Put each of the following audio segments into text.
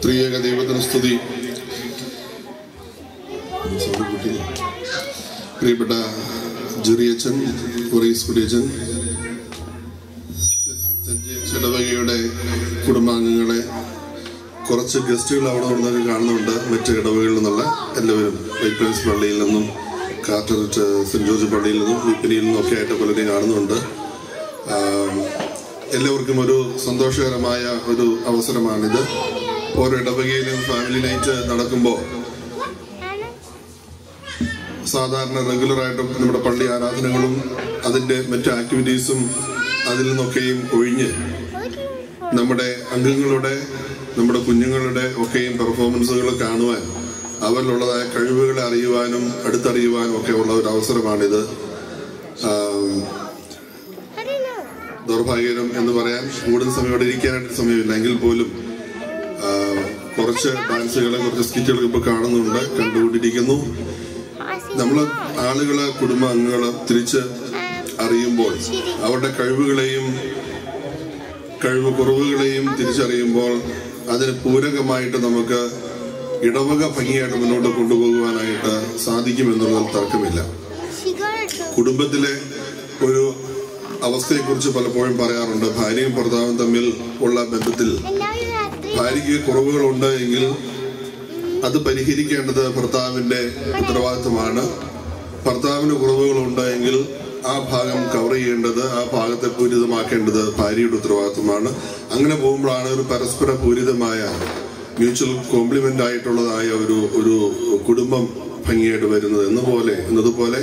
ത്രിയേക ദൈവത്തിന് സ്തുതി സൗണ്ട് കൂട്ടി. പ്രിയപ്പെട്ട ജെറിയച്ചൻ ഒറീസ് കുര്യച്ചൻ സെന്റ് ജെയിംസ് ഇടവകയുടെ കുടുംബാംഗങ്ങളെ കുറച്ച് ഗസ്റ്റുകൾ അവിടെ നിന്നൊക്കെ കാണുന്നുണ്ട് മറ്റ് ഇടവകളിൽ നിന്നുള്ള എല്ലാവരും വൈറ്റ് പ്രിൻസ് പള്ളിയിൽ നിന്നും കാറ്ററിറ്റ് സെന്റ് ജോർജ് പള്ളിയിൽ നിന്നും വിപ്പിനിയിൽ നിന്നും ഒക്കെ ആയിട്ട് പലരെയും കാണുന്നുണ്ട് ആം, എല്ലാവർക്കും ഒരു സന്തോഷകരമായ ഒരു അവസരമാണിത് ഓരോ ഇടവകയിലും ഫാമിലി നൈറ്റ് നടക്കുമ്പോൾ സാധാരണ റെഗുലർ ആയിട്ട് നമ്മുടെ പള്ളി ആരാധനകളും അതിന്റെ മറ്റു ആക്ടിവിറ്റീസും അതിൽ നിന്നൊക്കെയും ഒഴിഞ്ഞ് നമ്മുടെ അംഗങ്ങളുടെ നമ്മുടെ കുഞ്ഞുങ്ങളുടെ ഒക്കെയും പെർഫോമൻസുകൾ കാണുവാൻ അവരിലുള്ളതായ കഴിവുകളെ അറിയുവാനും അടുത്തറിയുവാനും ഒക്കെ ഉള്ള ഒരു അവസരമാണിത് ആം, ദൗർഭാഗ്യകരം എന്ന് പറയാൻ കൂടുതൽ സമയം ഇവിടെ ഇരിക്കാനായിട്ട് സമയമില്ല എങ്കിൽ പോലും ആ, കുറച്ച് ഡാൻസുകളെ കുറച്ച് സ്കിറ്റുകളൊക്കെ ഇപ്പൊ കാണുന്നുണ്ട് കണ്ടുകൊണ്ടിരിക്കുന്നു നമ്മള് ആളുകള് കുടുംബ അംഗങ്ങള് തിരിച്ച് അറിയുമ്പോൾ അവരുടെ കഴിവുകളെയും കഴിവ് കുറവുകളെയും തിരിച്ചറിയുമ്പോൾ അതിന് പൂരകമായിട്ട് നമുക്ക് ഇടവക ഭംഗിയായിട്ട് മുന്നോട്ട് കൊണ്ടുപോകുവാനായിട്ട് സാധിക്കുമെന്നുള്ളതിൽ തർക്കമില്ല കുടുംബത്തിലെ ഒരു അവസ്ഥയെക്കുറിച്ച് പലപ്പോഴും പറയാറുണ്ട് ഭാര്യയും ഭർത്താവും തമ്മിൽ ഉള്ള ബന്ധത്തിൽ ഭാര്യയ്ക്ക് കുറവുകളുണ്ട് എങ്കിൽ അത് പരിഹരിക്കേണ്ടത് ഭർത്താവിന്റെ ഉത്തരവാദിത്വമാണ് ഭർത്താവിന് കുറവുകളുണ്ട് എങ്കിൽ ആ ഭാഗം കവർ ചെയ്യേണ്ടത് ആ ഭാഗത്തെ പൂരിതമാക്കേണ്ടത് ഭാര്യയുടെ ഉത്തരവാദിത്വമാണ് അങ്ങനെ പോകുമ്പോഴാണ് ഒരു പരസ്പര പൂരിതമായ മ്യൂച്വൽ കോംപ്ലിമെന്റ് ആയിട്ടുള്ളതായ ഒരു ഒരു കുടുംബം ഭംഗിയായിട്ട് വരുന്നത് എന്നപോലെ എന്നതുപോലെ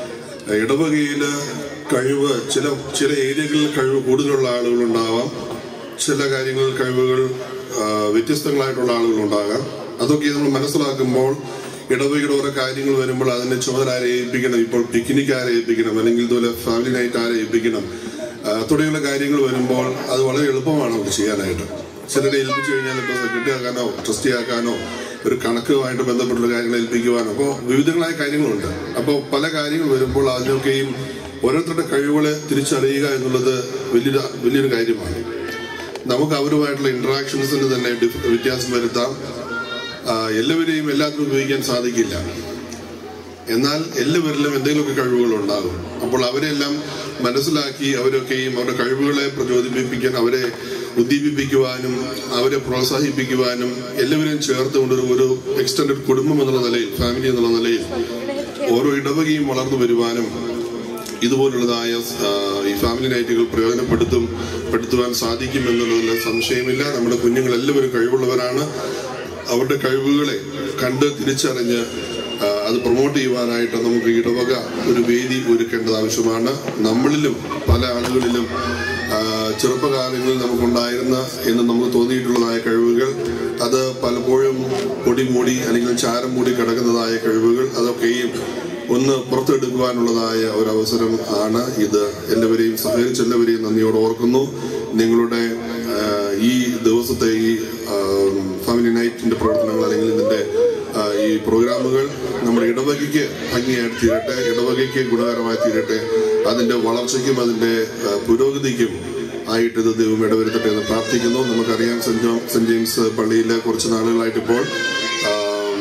ഇടവകയില് കഴിവ് ചില ചില ഏരിയകളിൽ കഴിവ് കൂടുതലുള്ള ആളുകളുണ്ടാവാം ചില കാര്യങ്ങളിൽ കഴിവുകൾ ആ, വ്യത്യസ്തങ്ങളായിട്ടുള്ള ആളുകളുണ്ടാകാം അതൊക്കെ നമ്മൾ മനസ്സിലാക്കുമ്പോൾ ഇടവകയുടെ ഓരോ കാര്യങ്ങൾ വരുമ്പോൾ അതിന്റെ ചുമതല ആരെ ഏൽപ്പിക്കണം ഇപ്പോൾ പിക്നിക് ആരെ ഏൽപ്പിക്കണം അല്ലെങ്കിൽ ഇതുപോലെ ഫാമിലി നൈറ്റ് ആരെ ഏൽപ്പിക്കണം ആ, തുടങ്ങിയുള്ള കാര്യങ്ങൾ വരുമ്പോൾ അത് വളരെ എളുപ്പമാണ് നമുക്ക് ചെയ്യാനായിട്ട് ചിലരെ ഏൽപ്പിച്ചു കഴിഞ്ഞാൽ ഇപ്പോൾ സെക്രട്ടറി ആക്കാനോ ട്രസ്റ്റി ആക്കാനോ ഒരു കണക്കുമായിട്ട് ബന്ധപ്പെട്ടുള്ള കാര്യങ്ങൾ ഏൽപ്പിക്കുവാനോ അപ്പോൾ വിവിധങ്ങളായ കാര്യങ്ങളുണ്ട് അപ്പോൾ പല കാര്യങ്ങൾ വരുമ്പോൾ അതിനൊക്കെയും ഓരോരുത്തരുടെ കഴിവുകളെ തിരിച്ചറിയുക എന്നുള്ളത് വലിയൊരു വലിയൊരു കാര്യമാണ് നമുക്ക് അവരുമായിട്ടുള്ള ഇന്ററാക്ഷൻസിന് തന്നെ ഡിഫ്- വ്യത്യാസം വരുത്താം ആ, എല്ലാവരെയും എല്ലാത്തിനും ഉപയോഗിക്കാൻ സാധിക്കില്ല എന്നാൽ എല്ലാവരിലും എന്തെങ്കിലുമൊക്കെ കഴിവുകൾ ഉണ്ടാകും അപ്പോൾ അവരെല്ലാം മനസ്സിലാക്കി അവരൊക്കെയും അവരുടെ കഴിവുകളെ പ്രചോദിപ്പിക്കാൻ അവരെ ഉദ്ദീപിപ്പിക്കുവാനും അവരെ പ്രോത്സാഹിപ്പിക്കുവാനും എല്ലാവരെയും ചേർത്തുകൊണ്ട് ഒരു- ഒരു എക്സ്റ്റൻഡഡ് കുടുംബം എന്നുള്ള നിലയിൽ ഫാമിലി എന്നുള്ള നിലയിൽ ഓരോ ഇടവകയും വളർന്നു വരുവാനും ഇതുപോലുള്ളതായ ആ, ഈ ഫാമിലി നൈറ്റുകൾ പ്രയോജനപ്പെടുത്തും പെടുത്തുവാൻ സാധിക്കും എന്നുള്ളതിൽ സംശയമില്ല നമ്മുടെ കുഞ്ഞുങ്ങൾ എല്ലാവരും കഴിവുള്ളവരാണ് അവരുടെ കഴിവുകളെ കണ്ട് തിരിച്ചറിഞ്ഞ് ആ, അത് പ്രൊമോട്ട് ചെയ്യുവാനായിട്ട് നമുക്ക് ഇടവക ഒരു വേദി ഒരുക്കേണ്ടത് ആവശ്യമാണ് നമ്മളിലും പല ആളുകളിലും ആ, ചെറുപ്പകാലങ്ങളിൽ നമുക്കുണ്ടായിരുന്ന എന്ന് നമുക്ക് തോന്നിയിട്ടുള്ളതായ കഴിവുകൾ അത് പലപ്പോഴും പൊടി മൂടി അല്ലെങ്കിൽ ചാരം മൂടി കിടക്കുന്നതായ കഴിവുകൾ അതൊക്കെയും ഒന്ന് പുറത്തെടുക്കുവാനുള്ളതായ ഒരു അവസരം ആണ് ഇത് എല്ലാവരെയും സഹകരിച്ച് എല്ലാവരെയും നന്ദിയോടെ ഓർക്കുന്നു നിങ്ങളുടെ ആ, ഈ ദിവസത്തെ ഈ ഫാമിലി നൈറ്റിന്റെ പ്രവർത്തനങ്ങൾ അല്ലെങ്കിൽ ഇതിന്റെ ആ, ഈ പ്രോഗ്രാമുകൾ നമ്മുടെ ഇടവകയ്ക്ക് ഭംഗിയായിട്ട് തീരട്ടെ ഇടവകയ്ക്ക് ഗുണകരമായി തീരട്ടെ അതിന്റെ വളർച്ചയ്ക്കും അതിന്റെ ആ, പുരോഗതിക്കും ആയിട്ട് ഇത് ദൈവം ഇടവരുത്തട്ടെ എന്ന് പ്രാർത്ഥിക്കുന്നു നമുക്കറിയാം സെന്റ് ജോ സെന്റ് ജെയിംസ് പള്ളിയിലെ കുറച്ച് നാളുകളായിട്ട് ഇപ്പോൾ ആം,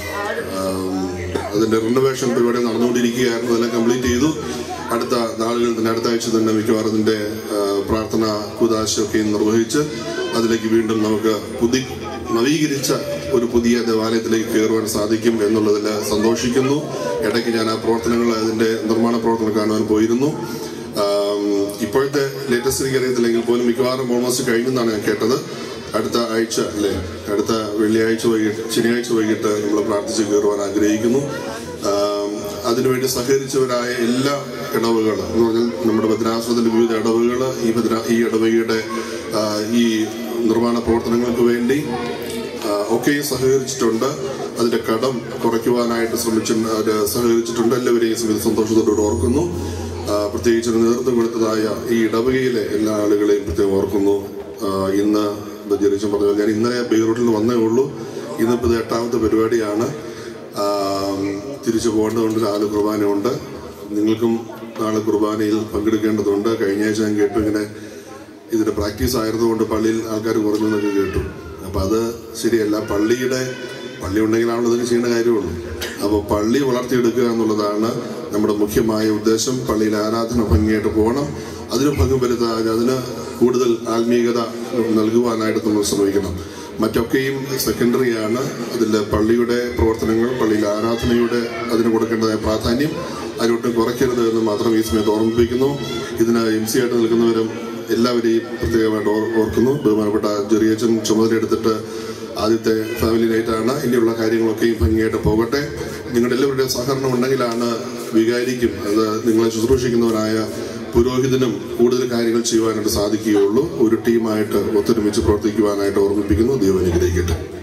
ആം, അതിന്റെ റിനോവേഷൻ പരിപാടി നടന്നുകൊണ്ടിരിക്കുകയായിരുന്നു അതെല്ലാം കംപ്ലീറ്റ് ചെയ്തു അടുത്ത നാളുകളിൽ തന്നെ അടുത്ത ആഴ്ച തന്നെ മിക്കവാറും അതിന്റെ ആ, പ്രാർത്ഥന കുദാശയൊക്കെ നിർവഹിച്ച് അതിലേക്ക് വീണ്ടും നമുക്ക് പുതി നവീകരിച്ച ഒരു പുതിയ ദേവാലയത്തിലേക്ക് കയറുവാൻ സാധിക്കും എന്നുള്ളതിൽ സന്തോഷിക്കുന്നു ഇടയ്ക്ക് ഞാൻ ആ പ്രവർത്തനങ്ങൾ അതിന്റെ നിർമ്മാണ പ്രവർത്തനം കാണുവാൻ പോയിരുന്നു ആം, ഇപ്പോഴത്തെ ലേറ്റസ്റ്റ് എനിക്ക് അറിയത്തില്ലെങ്കിൽ പോലും മിക്കവാറും ഓൾമോസ്റ്റ് കഴിഞ്ഞെന്നാണ് ഞാൻ കേട്ടത് അടുത്ത ആഴ്ച അല്ലേ അടുത്ത വെള്ളിയാഴ്ച വൈകിട്ട് ശനിയാഴ്ച വൈകിട്ട് നമ്മൾ പ്രാർത്ഥിച്ച് കയറുവാൻ ആഗ്രഹിക്കുന്നു ആം, അതിനുവേണ്ടി സഹകരിച്ചവരായ എല്ലാ ഇടവകൾ എന്ന് പറഞ്ഞാൽ നമ്മുടെ ഭദ്രാശ്രമത്തിന്റെ വിവിധ ഇടവകൾ ഈ ഭദ്ര ഈ ഇടവകയുടെ ആ, ഈ നിർമ്മാണ പ്രവർത്തനങ്ങൾക്ക് വേണ്ടി ആ, ഒക്കെയും സഹകരിച്ചിട്ടുണ്ട് അതിന്റെ കടം കുറയ്ക്കുവാനായിട്ട് ശ്രമിച്ചിട്ടുണ്ട് അവര് സഹകരിച്ചിട്ടുണ്ട് എല്ലാവരെയും സമിതി സന്തോഷത്തോടെ ഓർക്കുന്നു ആ, പ്രത്യേകിച്ച് ഒരു നേതൃത്വം കൊടുത്തതായ ഈ ഇടവകയിലെ എല്ലാ ആളുകളെയും പ്രത്യേകം ഓർക്കുന്നു ആ, ഇന്ന് ജെറിച്ചൻ പറഞ്ഞ പോലെ ഞാൻ ഇന്നലെ ബെയ്റൂട്ടിൽ വന്നേ ഉള്ളൂ ഇന്നിപ്പോൾ ഇത് എട്ടാമത്തെ പരിപാടിയാണ് ആ, തിരിച്ചു പോകേണ്ടതുണ്ട് നാല് കുർബാനയുണ്ട് നിങ്ങൾക്കും നാളെ കുർബാനയിൽ പങ്കെടുക്കേണ്ടതുണ്ട് കഴിഞ്ഞ ആഴ്ച ഞാൻ കേട്ടു ഇങ്ങനെ ഇതിന്റെ പ്രാക്ടീസ് ആയിരുന്നുകൊണ്ട് പള്ളിയിൽ ആൾക്കാർ കുറഞ്ഞു എന്നൊക്കെ കേട്ടു അപ്പൊ അത് ശരിയല്ല പള്ളിയുടെ പള്ളി ഉണ്ടെങ്കിലാണല്ലോ ഇതൊക്കെ ചെയ്യേണ്ട കാര്യമുള്ളൂ അപ്പോൾ പള്ളി വളർത്തിയെടുക്കുക എന്നുള്ളതാണ് നമ്മുടെ മുഖ്യമായ ഉദ്ദേശം പള്ളിയിൽ ആരാധന ഭംഗിയായിട്ട് പോകണം അതിന് ഭംഗം വരുത്താതെ അതിന് കൂടുതൽ ആത്മീയത നൽകുവാനായിട്ട് നമ്മൾ ശ്രമിക്കണം മറ്റൊക്കെയും സെക്കൻഡറി ആണ് അതിൽ പള്ളിയുടെ പ്രവർത്തനങ്ങൾ പള്ളിയിലെ ആരാധനയുടെ അതിന് കൊടുക്കേണ്ടതായ പ്രാധാന്യം അതിലൊട്ടും കുറയ്ക്കരുത് എന്ന് മാത്രം ഈ സമയത്ത് ഓർമ്മിപ്പിക്കുന്നു ഇതിന് എം സി ആയിട്ട് നിൽക്കുന്നവരും എല്ലാവരെയും പ്രത്യേകമായിട്ട് ഓർ- ഓർക്കുന്നു ബഹുമാനപ്പെട്ട ജെറിയച്ചൻ ചുമതലയെടുത്തിട്ട് ആദ്യത്തെ ഫാമിലി നൈറ്റാണ് ഇനിയുള്ള കാര്യങ്ങളൊക്കെയും ഭംഗിയായിട്ട് പോകട്ടെ നിങ്ങളുടെ എല്ലാവരുടെയും സഹകരണം ഉണ്ടെങ്കിലാണ് വികാരിക്കും അത് നിങ്ങളെ ശുശ്രൂഷിക്കുന്നവനായ പുരോഹിതനും കൂടുതൽ കാര്യങ്ങൾ ചെയ്യുവാനായിട്ട് സാധിക്കുകയുള്ളൂ ഒരു ടീമായിട്ട് ഒത്തൊരുമിച്ച് പ്രവർത്തിക്കുവാനായിട്ട് ഓർമ്മിപ്പിക്കുന്നു ദൈവം അനുഗ്രഹിക്കട്ടെ